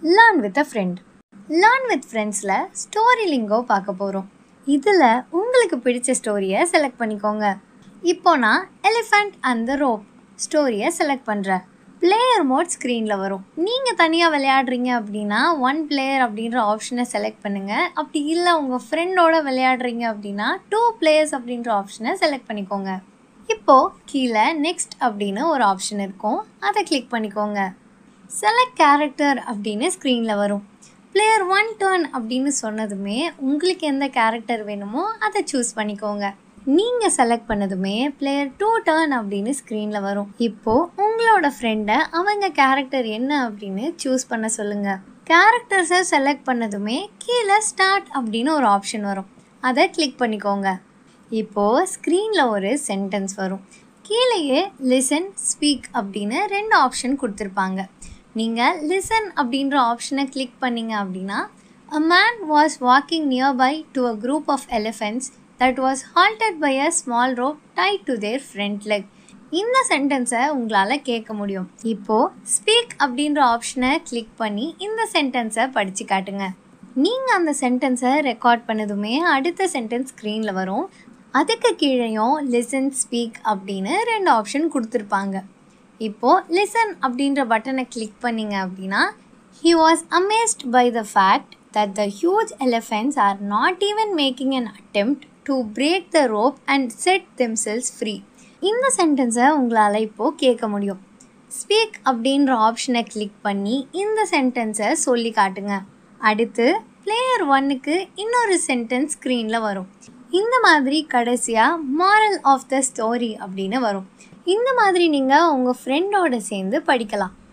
learn with a friend learn with ஃப்ரெண்ட்ஸில் story Lingo பார்க்க போகிறோம் இதில் உங்களுக்கு பிடிச்ச ஸ்டோரியை செலக்ட் பண்ணிக்கோங்க இப்போ நான் எலிஃபண்ட் அண்ட் த ரோப் ஸ்டோரியை செலக்ட் பண்ணுறேன் பிளேயர் மோட் ஸ்க்ரீனில் வரும் நீங்கள் தனியாக விளையாடுறீங்க அப்படின்னா ஒன் பிளேயர் அப்படின்ற ஆப்ஷனை செலக்ட் பண்ணுங்கள் அப்படி இல்லை உங்கள் ஃப்ரெண்டோட விளையாடுறீங்க அப்படின்னா டூ பிளேயர்ஸ் அப்படின்ற ஆப்ஷனை செலக்ட் பண்ணிக்கோங்க இப்போது கீழே நெக்ஸ்ட் அப்படின்னு ஒரு ஆப்ஷன் இருக்கும் அதை கிளிக் பண்ணிக்கோங்க செலக்ட் கேரக்டர் அப்படின்னு ஸ்க்ரீனில் வரும் பிளேயர் ஒன் டர்ன் அப்படின்னு சொன்னதுமே உங்களுக்கு எந்த கேரக்டர் வேணுமோ அதை சூஸ் பண்ணிக்கோங்க நீங்கள் செலக்ட் பண்ணதுமே பிளேயர் டூ டர்ன் அப்படின்னு ஸ்க்ரீனில் வரும் இப்போது உங்களோட ஃப்ரெண்டை அவங்க கேரக்டர் என்ன அப்படின்னு சூஸ் பண்ண சொல்லுங்கள் கேரக்டர்ஸை செலக்ட் பண்ணதுமே கீழே ஸ்டார்ட் அப்படின்னு ஒரு ஆப்ஷன் வரும் அதை கிளிக் பண்ணிக்கோங்க இப்போது ஸ்க்ரீனில் ஒரு சென்டென்ஸ் வரும் கீழேயே லிசன் ஸ்பீக் அப்படின்னு ரெண்டு ஆப்ஷன் கொடுத்துருப்பாங்க நீங்கள் லிசன் அப்படின்ற ஆப்ஷனை கிளிக் பண்ணீங்க அப்படின்னா a man was walking nearby to a group of elephants that was halted by a small rope tied to their front leg இந்த சென்டென்ஸை உங்களால் கேட்க முடியும் இப்போது ஸ்பீக் அப்படின்ற ஆப்ஷனை கிளிக் பண்ணி இந்த சென்டென்ஸை படித்து காட்டுங்க நீங்கள் அந்த சென்டென்ஸை ரெக்கார்ட் பண்ணதுமே அடுத்த சென்டென்ஸ் ஸ்க்ரீனில் வரும் அதுக்கு கீழேயும் லிசன் ஸ்பீக் அப்படின்னு ரெண்டு ஆப்ஷன் கொடுத்துருப்பாங்க இப்போது லிசன் அப்படின்ற பட்டனை கிளிக் பண்ணிங்க அப்படின்னா he was amazed by the fact that the huge elephants are not even making an attempt to break the rope and set themselves free இந்த சென்டென்ஸை உங்களால் இப்போது கேட்க முடியும் ஸ்பீக் அப்படின்ற ஆப்ஷனை கிளிக் பண்ணி இந்த சென்டென்ஸை சொல்லி காட்டுங்க அடுத்து பிளேயர் ஒன்னுக்கு இன்னொரு சென்டென்ஸ் ஸ்க்ரீனில் வரும் இந்த மாதிரி கடைசியாக மாரல் ஆஃப் த ஸ்டோரி அப்படின்னு வரும் இந்த மாதிரி நீங்கள் உங்கள் ஃப்ரெண்டோட சேர்ந்து படிக்கலாம்